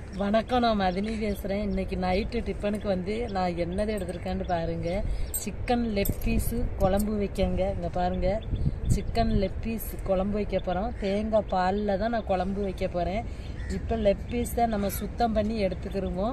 வணக்கம் நான் மதினி பேசுகிறேன் இன்னைக்கு நைட்டு டிஃபனுக்கு வந்து நான் என்னது எடுத்திருக்கேன்னு பாருங்க சிக்கன் லெக் பீஸு குழம்பு வைக்கங்க இங்கே பாருங்க சிக்கன் லெக் பீஸ் குழம்பு வைக்க போகிறோம் தேங்காய் பாலில் தான் நான் குழம்பு வைக்க போகிறேன் இப்போ லெக் பீஸ் தான் நம்ம சுத்தம் பண்ணி எடுத்துக்கிருவோம்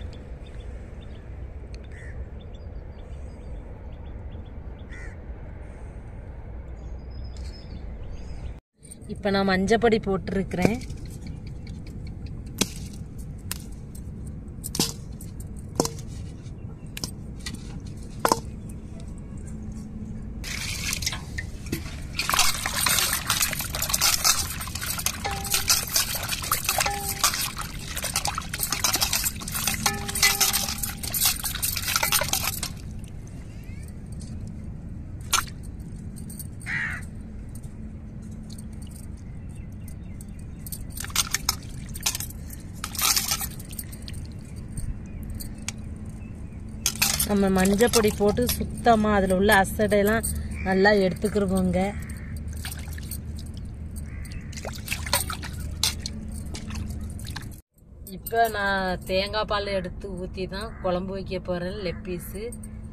இப்போ நான் மஞ்சப்பொடி போட்டிருக்கிறேன் நம்ம மஞ்சள் பொடி போட்டு சுத்தமாக அதில் உள்ள அசடையெல்லாம் நல்லா எடுத்துக்கிருவோங்க இப்போ நான் தேங்காய் பால் எடுத்து ஊற்றி தான் குழம்பு வைக்க போகிறேன் லெக் பீஸு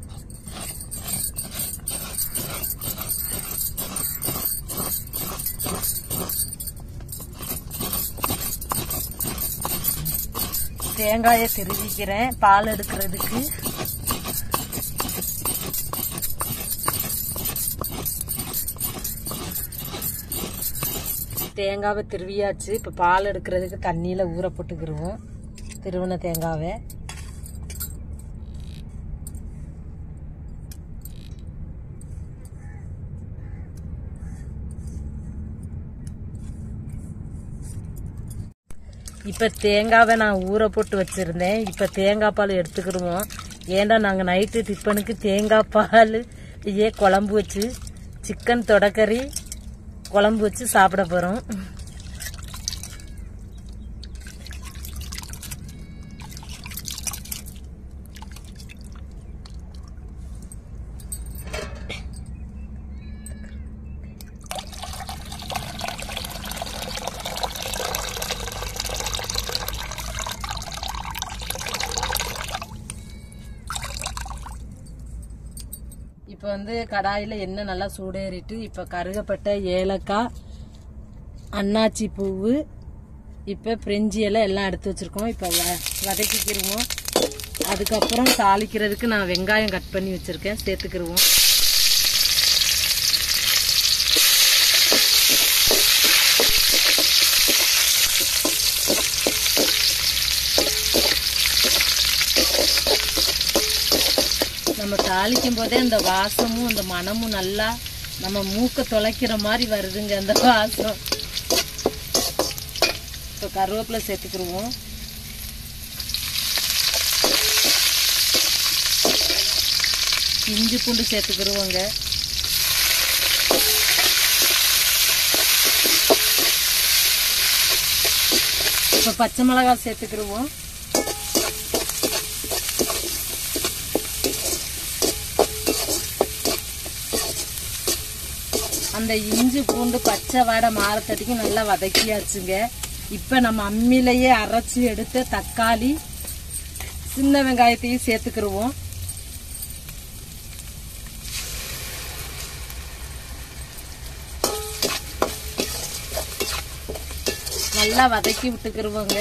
தேங்காயை திருவிக்கிறேன் பால் எடுக்கிறதுக்கு தேங்காவை திருவியாச்சு இப்போ பால் எடுக்கிறதுக்கு தண்ணியில் ஊற போட்டுக்கிருவோம் திருவின தேங்காவை இப்போ தேங்காவை நான் ஊற போட்டு வச்சுருந்தேன் இப்போ தேங்காய் பால் எடுத்துக்கிடுவோம் ஏன்டா நாங்கள் நைட்டு டிஃபனுக்கு தேங்காய் பால் ஏ குழம்பு வச்சு சிக்கன் தொடக்கறி குழம்பு வச்சு சாப்பிட போகிறோம் இப்போ வந்து கடாயில் எண்ணெய் நல்லா சூடேறிட்டு இப்போ கருகப்பட்ட ஏலக்காய் அன்னாச்சி பூவு இப்போ பிரெஞ்சி எல்லாம் எல்லாம் எடுத்து வச்சுருக்கோம் இப்போ வ வதக்கிக்கிருவோம் அதுக்கப்புறம் தாளிக்கிறதுக்கு நான் வெங்காயம் கட் பண்ணி வச்சுருக்கேன் சேர்த்துக்கிருவோம் நம்ம தாளிக்கும் போதே அந்த வாசமும் அந்த மனமும் நல்லா நம்ம மூக்க தொலைக்கிற மாதிரி வருதுங்க அந்த வாசம் இப்போ கருவேப்பிலை சேர்த்துக்கிருவோம் இஞ்சி பூண்டு சேர்த்துக்கிருவோங்க இப்போ பச்சை மிளகாய் சேர்த்துக்கிருவோம் அந்த இஞ்சி பூண்டு பச்சை வாடை மாறத்தட்டிக்கு நல்லா வதக்கியாச்சுங்க இப்போ நம்ம அம்மிலேயே அரைச்சி எடுத்த தக்காளி சின்ன வெங்காயத்தையும் சேர்த்துக்கிருவோம் நல்லா வதக்கி விட்டுக்கிருவோங்க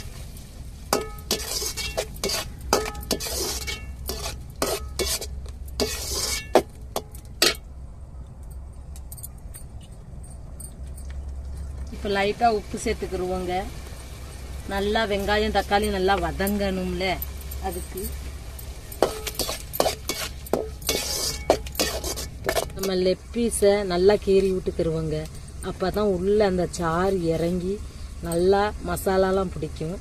இப்போ லைட்டாக உப்பு சேர்த்துக்கிருவோங்க நல்லா வெங்காயம் தக்காளி நல்லா வதங்கணும்ல அதுக்கு நம்ம லெப்பீஸை நல்லா கீறி விட்டுக்கிருவோங்க அப்போ தான் உள்ளே அந்த சாறு இறங்கி நல்லா மசாலாலாம் பிடிக்கும்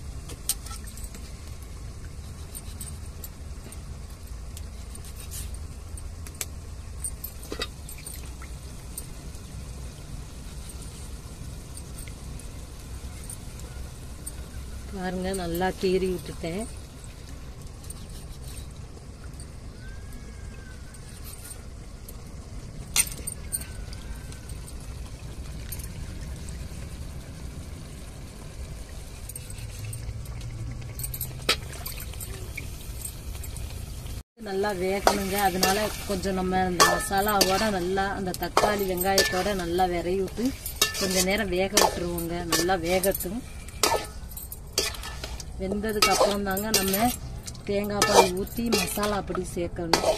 பாருங்க நல்லா கீறி விட்டுட்டேன் நல்லா வேகணுங்க அதனால கொஞ்சம் நம்ம அந்த மசாலாவோட நல்லா அந்த தக்காளி வெங்காயத்தோட நல்லா விரைவி விட்டு கொஞ்ச நேரம் வேக விட்டுருவோங்க நல்லா வேகட்டும் வெந்ததுக்கு அப்புறம் தாங்க நம்ம தேங்காய் பால் ஊற்றி மசாலா அப்படி சேர்க்கணும்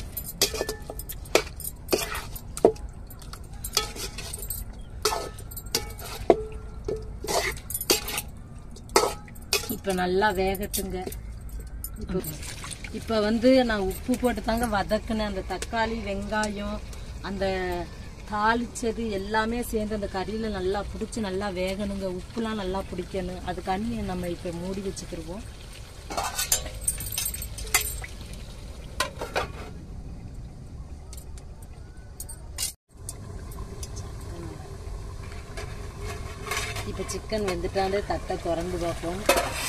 இப்போ நல்லா வேகட்டுங்க இப்போ இப்போ வந்து நான் உப்பு போட்டு தாங்க வதக்குனேன் அந்த தக்காளி வெங்காயம் அந்த தாளிச்சது எல்லாமே சேர்ந்து அந்த கறியில் நல்லா பிடிச்சி நல்லா வேகணுங்க உப்புலாம் நல்லா பிடிக்கணும் அதுக்காண்டி நம்ம இப்போ மூடி வச்சுக்கிருவோம் இப்போ சிக்கன் வெந்துட்டாண்டு தட்டை திறந்து பார்ப்போம்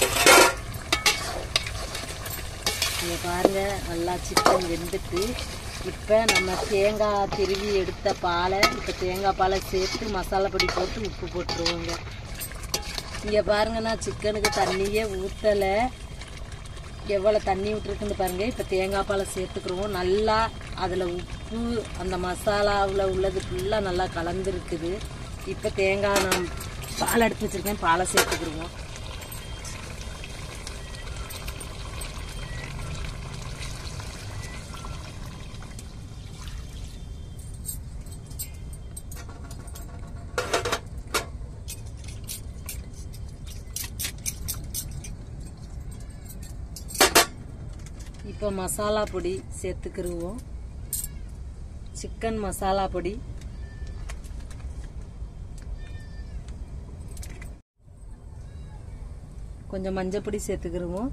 இங்க பாருங்க நல்லா சிக்கன் வெந்துட்டு இப்போ நம்ம தேங்காய் திருவி எடுத்த பாலை இப்போ தேங்காய் பாலை சேர்த்து மசாலா பொடி போட்டு உப்பு போட்டுருவோங்க இங்கே பாருங்க நான் சிக்கனுக்கு தண்ணியே ஊற்றலை எவ்வளோ தண்ணி விட்டுருக்குன்னு பாருங்க இப்போ தேங்காய் பாலை சேர்த்துக்குருவோம் நல்லா அதில் உப்பு அந்த மசாலாவில் உள்ளது ஃபுல்லாக நல்லா கலந்துருக்குது இப்போ தேங்காய் நான் பால் எடுத்து வச்சுருக்கேன் பாலை சேர்த்துக்குருவோம் இப்போ மசாலா பொடி சேர்த்துக்கிருவோம் சிக்கன் மசாலா பொடி கொஞ்சம் மஞ்சள் பொடி சேர்த்துக்கிருவோம்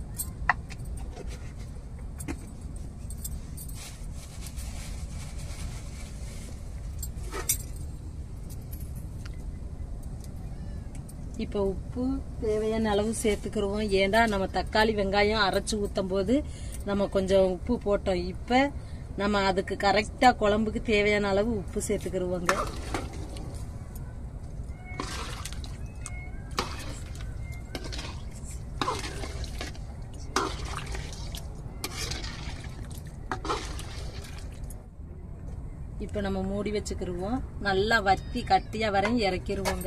இப்போ உப்பு தேவையான அளவு சேர்த்துக்கிருவோம் ஏன்டா நம்ம தக்காளி வெங்காயம் அரைச்சி ஊற்றும் போது நம்ம கொஞ்சம் உப்பு போட்டோம் இப்போ நம்ம அதுக்கு கரெக்டாக குழம்புக்கு தேவையான அளவு உப்பு சேர்த்துக்கிருவோங்க இப்போ நம்ம மூடி வச்சுக்கிருவோம் நல்லா வத்தி கட்டியாக வரையும் இறக்கிருவோங்க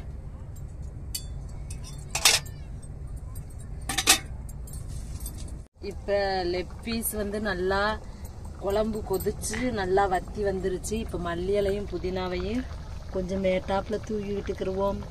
இப்போ லெக் பீஸ் வந்து நல்லா குழம்பு கொதிச்சு நல்லா வத்தி வந்துருச்சு இப்போ மல்லி இலையும் புதினாவையும் கொஞ்சம் மேட்டாப்பில் தூவி விட்டுக்கிருவோம்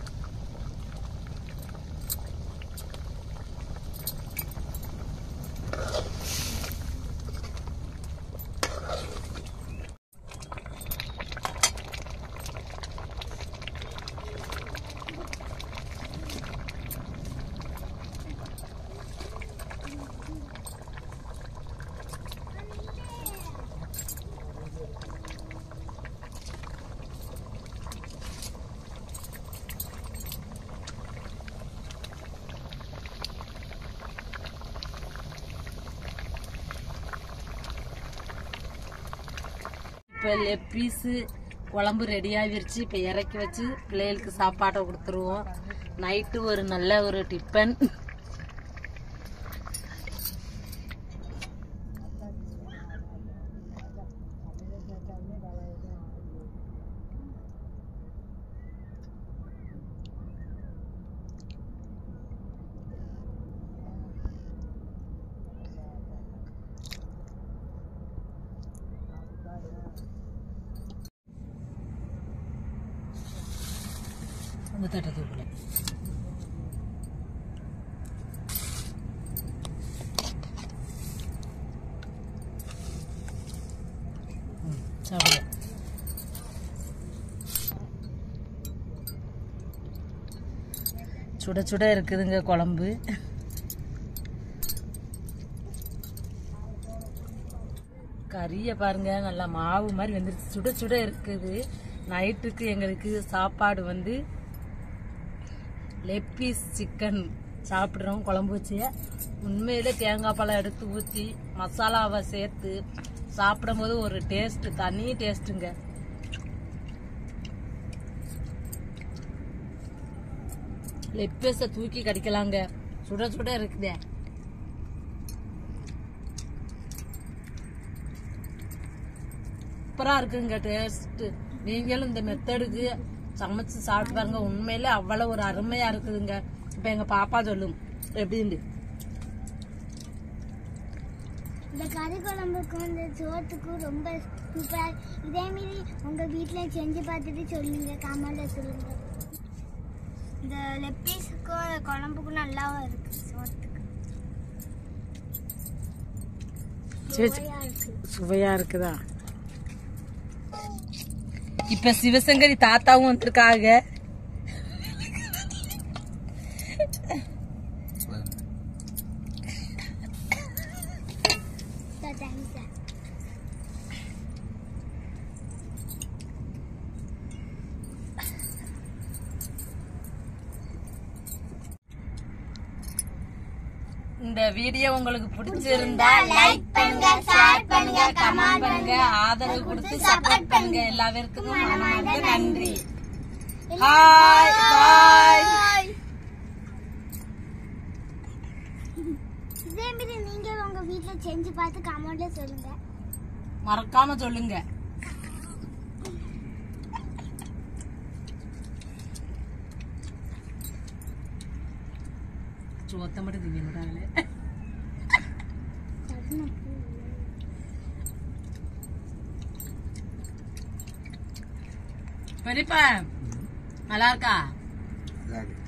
இப்போ லெக் பீஸு குழம்பு ரெடி ஆகிருச்சு இப்போ இறக்கி வச்சு பிள்ளைகளுக்கு சாப்பாட்டை கொடுத்துருவோம் நைட்டு ஒரு நல்ல ஒரு டிஃபன் அந்த தட்டை தூக்கல சாப்பிடுங்க சுட சுட இருக்குதுங்க குழம்பு கறியை பாருங்க நல்லா மாவு மாதிரி வந்துருச்சு சுட சுட இருக்குது நைட்டுக்கு எங்களுக்கு சாப்பாடு வந்து லெக் பீஸ் சிக்கன் சாப்பிட்றோம் குழம்பு வச்சு உண்மையிலே தேங்காய் பழம் எடுத்து ஊற்றி மசாலாவை சேர்த்து சாப்பிடும்போது ஒரு டேஸ்ட் தனி டேஸ்ட்டுங்க லெக் பீஸை தூக்கி கடிக்கலாங்க சுட சுட இருக்குதே சூப்பரா இருக்குங்க டேஸ்ட் நீங்களும் இந்த மெத்தடுக்கு சமைச்சு சாப்பிட்டு பாருங்க உண்மையிலே அவ்வளவு ஒரு அருமையா இருக்குதுங்க இப்ப எங்க பாப்பா சொல்லும் எப்படின்னு இந்த கறி குழம்புக்கும் இந்த சோத்துக்கும் ரொம்ப சூப்பரா இதே மாரி உங்க வீட்ல செஞ்சு பார்த்துட்டு சொல்லுங்க கமெண்ட்ல சொல்லுங்க இந்த லெக் பீஸுக்கும் குழம்புக்கும் நல்லாவும் இருக்கு சோத்துக்கு சரி, சரி. சுவையா இருக்கு சுவையா இருக்குதா இப்ப சிவசங்கரி தாத்தாவும் வந்திருக்காங்க தேங்க்ஸ் இந்த வீடியோ உங்களுக்கு பிடிச்சிருந்தா லைக் பண்ணுங்க ஷேர் பண்ணுங்க கமெண்ட் பண்ணுங்க ஆதரவு கொடுத்து சப்போர்ட் பண்ணுங்க எல்லாருக்கும் மனமார்ந்த நன்றி ஹாய் பாய் இதே மாரி நீங்க உங்க வீட்ல செஞ்சு பார்த்து கமெண்ட்ல சொல்லுங்க மறக்காம சொல்லுங்க சோத்த மட்டும் திங்க மாட்டாங்களே பெரியப்பா நல்லா இருக்கா இதாக இருக்கு.